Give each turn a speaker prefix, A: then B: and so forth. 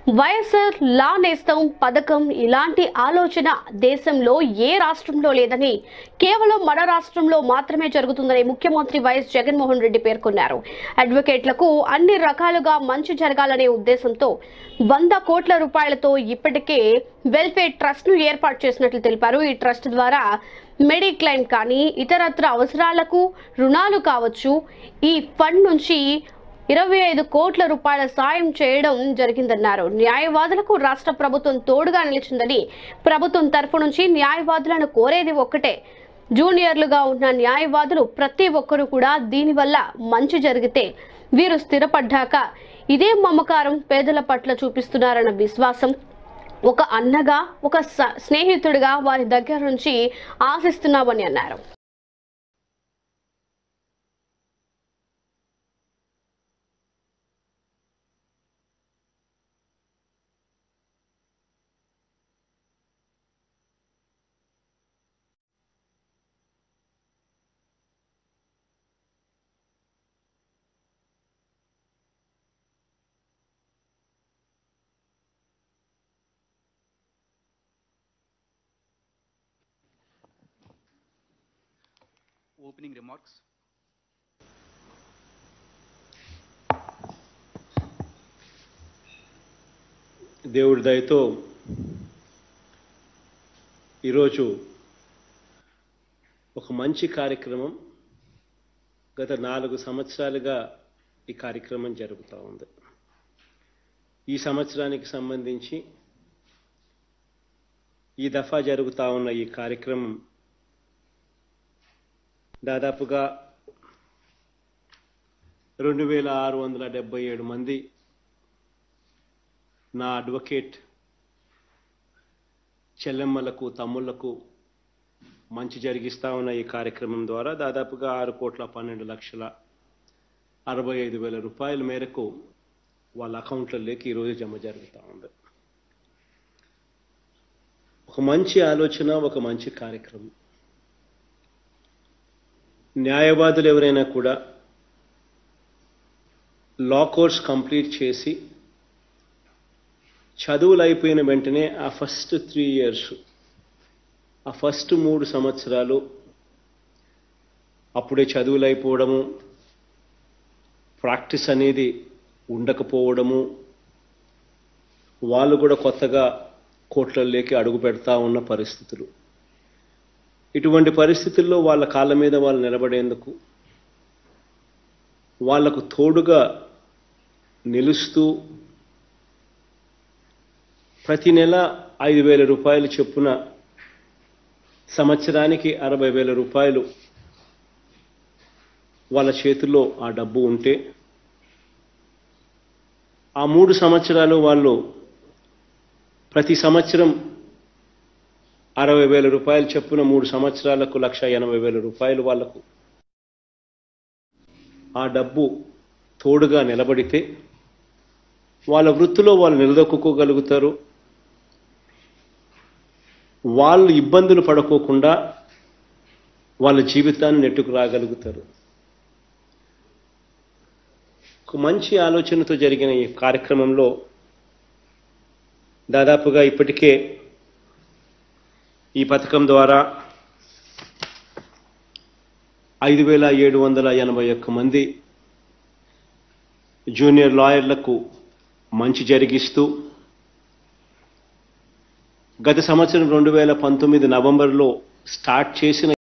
A: వైఎస్ఆర్ లా నేస్తం పథకం ఇలాంటి ఆలోచన దేశంలో ఏ రాష్ట్రంలో లేదని కేవలం మన రాష్ట్రంలో మాత్రమే జరుగుతుందని ముఖ్యమంత్రి వైఎస్ జగన్మోహన్ రెడ్డి పేర్కొన్నారు అడ్వకేట్లకు అన్ని రకాలుగా మంచి జరగాలనే ఉద్దేశంతో వంద కోట్ల రూపాయలతో ఇప్పటికే వెల్ఫేర్ ట్రస్ట్ ను ఏర్పాటు చేసినట్లు తెలిపారు ఈ ట్రస్ట్ ద్వారా మెడిక్లైమ్ కానీ ఇతరత్ర అవసరాలకు రుణాలు కావచ్చు ఈ ఫండ్ నుంచి ఇరవై ఐదు కోట్ల రూపాయల సాయం చేయడం జరిగిందన్నారు న్యాయవాదులకు రాష్ట్ర ప్రభుత్వం తోడుగా నిలిచిందని ప్రభుత్వం తరఫు నుంచి న్యాయవాదులను కోరేది ఒక్కటే జూనియర్లుగా ఉన్న న్యాయవాదులు ప్రతి ఒక్కరూ కూడా దీనివల్ల మంచి జరిగితే వీరు స్థిరపడ్డాక ఇదే మమకారం పేదల పట్ల చూపిస్తున్నారన్న విశ్వాసం ఒక అన్నగా ఒక స- స్నేహితుడిగా వారి దగ్గర నుంచి ఆశిస్తున్నామని అన్నారు
B: opening remarks.
C: దేవుడి దయతో ఈరోజు ఒక మంచి కార్యక్రమం గత నాలుగు సంవత్సరాలుగా ఈ కార్యక్రమం జరుగుతూ ఉంది ఈ సంవత్సరానికి సంబంధించి ఈ దఫా జరుగుతూ ఉన్న ఈ కార్యక్రమం దాదాపుగా రెండు వేల ఆరు వందల డెబ్బై ఏడు మంది నా అడ్వకేట్ చెల్లెమ్మలకు తమ్ముళ్లకు మంచి జరిగిస్తా ఉన్న ఈ కార్యక్రమం ద్వారా దాదాపుగా ఆరు కోట్ల పన్నెండు లక్షల అరవై ఐదు వేల రూపాయల మేరకు వాళ్ళ అకౌంట్లలోకి ఈరోజు జమ జరుగుతూ ఉంది ఒక మంచి ఆలోచన ఒక మంచి కార్యక్రమం న్యాయవాదులు ఎవరైనా కూడా లా కోర్స్ కంప్లీట్ చేసి చదువులు అయిపోయిన వెంటనే ఆ ఫస్ట్ త్రీ ఇయర్స్ ఆ ఫస్ట్ మూడు సంవత్సరాలు అప్పుడే చదువులు అయిపోవడము ప్రాక్టీస్ అనేది ఉండకపోవడము వాళ్ళు కూడా కొత్తగా కోట్లలోకి అడుగు పెడతా ఉన్న పరిస్థితులు ఇటువంటి పరిస్థితుల్లో వాళ్ళ కాళ్ళ మీద వాళ్ళు నిలబడేందుకు వాళ్లకు తోడుగా నిలుస్తూ ప్రతి నెల ఐదు వేల రూపాయలు చొప్పున సంవత్సరానికి అరవై వేల రూపాయలు వాళ్ళ చేతుల్లో ఆ డబ్బు ఉంటే ఆ మూడు సంవత్సరాలు వాళ్ళు ప్రతి సంవత్సరం అరవై వేల రూపాయలు చొప్పున మూడు సంవత్సరాలకు లక్ష ఎనభై వేల రూపాయలు వాళ్లకు ఆ డబ్బు తోడుగా నిలబడితే వాళ్ళ వృత్తిలో వాళ్ళు నిలదొక్కుకోగలుగుతారు వాళ్ళు ఇబ్బందులు పడుకోకుండా వాళ్ళ జీవితాన్ని నెట్టుకు రాగలుగుతారు ఒక మంచి ఆలోచనతో జరిగిన ఈ కార్యక్రమంలో దాదాపుగా ఇప్పటికే ఈ పథకం ద్వారా ఐదు వేల ఏడు వందల ఎనభై ఒక్క మంది జూనియర్ లాయర్లకు మంచి జరిగిస్తూ గత సంవత్సరం రెండు వేల పంతొమ్మిది నవంబర్లో స్టార్ట్ చేసిన